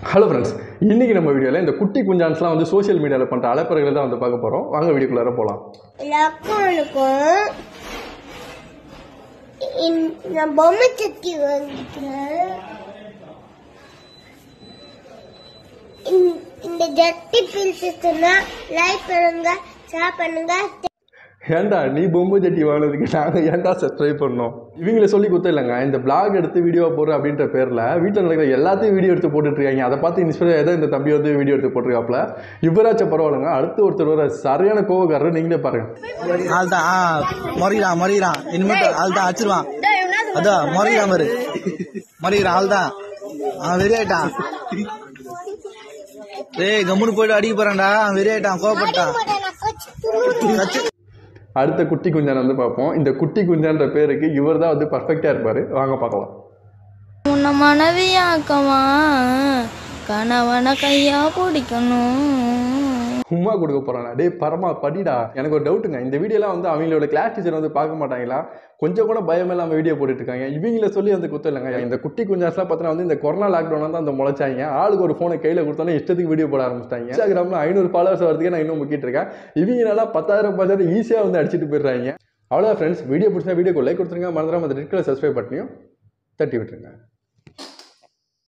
hello friends இன்றைக்கி நம்ம வீடியோவில் இந்த குட்டி குஞ்சான்ஸ்லாம் வந்து சோஷியல் மீடியாவில் பண்ணுற அலப்பறைகளை தான் வந்து பார்க்க போகிறோம் வாங்க வீடியோக்குள்ளார போகலாம் லக்கானுக்கும் நான் பொம்மை சட்டி வாங்கிக்கிறேன் இந்த- இந்த ஜட்டி பிரிச்சுன்னா லைக் பண்ணுங்க ஷேர் பண்ணுங்க ஏன்டா நீ பொம்மை சட்டி வாங்கினதுக்கு நாங்கள் ஏன்டா சப்ஸ்கிரைப் பண்ணோம் இவங்கள சொல்லி கொடுத்த இல்லைங்க இந்த பிளாக் எடுத்து வீடியோ போடுற அப்படின்ற பேரில் வீட்டில் நடக்கிற எல்லாத்தையும் வீடியோ எடுத்து போட்டுட்ருக்காங்க அதை பார்த்து இன்ஸ்பயர் ஏதோ இந்த தம்பி வந்து வீடியோ எடுத்து போட்டிருக்காப்புல இவராச்சும் பரவாயில்லைங்க அடுத்து ஒருத்தர் வர சரியான கோவக்காரர் நீங்களே பாருங்க அதுதான் ஆ முறையிறான் முறையிறான் இனிமேட்டு அதுதான் அடிச்சிருவான் அதான் முறையிறான் பாரு முறையிறான் அதுதான் அவன் வெறியாயிட்டான் ஏய் கம்முனு போயிட்டு அடிக்க போறான்டா அவன் வெறியாயிட்டான் கோவப்பட்டான் கச்சு அடுத்த குட்டி குஞ்சான் வந்து பார்ப்போம் இந்த குட்டி குஞ்சான்ற பேருக்கு இவர் தான் வந்து பர்ஃபெக்டாக இருப்பார் வாங்க பார்க்கலாம் உன்னை மனைவியாக்கவா கணவனை கையா பிடிக்கணும் சும்மா கொடுக்க போகிறாங்க டேய் பரமா படிடா எனக்கு ஒரு டவுட்டுங்க இந்த வீடியோலாம் வந்து அவங்களோட கிளாஸ் டீச்சர் வந்து பார்க்க மாட்டாங்களா கொஞ்சம் கூட பயம் இல்லாமல் வீடியோ போட்டுட்டு இருக்காங்க இவங்கள சொல்லி வந்து குத்தம் இல்லைங்க இந்த குட்டி குஞ்சாஸ்லாம் பார்த்தீங்கன்னா வந்து இந்த கொரோனா லாக்டவுன் தான் அந்த முளைச்சாங்க ஆளுக்கு ஒரு ஃபோனை கையில் கொடுத்தாலும் இஷ்டத்துக்கு வீடியோ போட ஆரம்பிச்சிட்டாங்க இன்ஸ்டாகிராமில் ஐநூறு ஃபாலோவர்ஸ் வரதுக்கே நான் இன்னும் முக்கிட்டு இருக்கேன் இவங்களால பத்தாயிரம் பத்தாயிரம் ஈஸியாக வந்து அடிச்சிட்டு போயிடுறாங்க அவ்வளோ ஃப்ரெண்ட்ஸ் வீடியோ பிடிச்சா வீடியோக்கு லைக் கொடுத்துருங்க மறந்துடாம அந்த ரெட் கலர் சப்ஸ்கிரைப் பட்டனையும் தட்டி விட்டுருங்க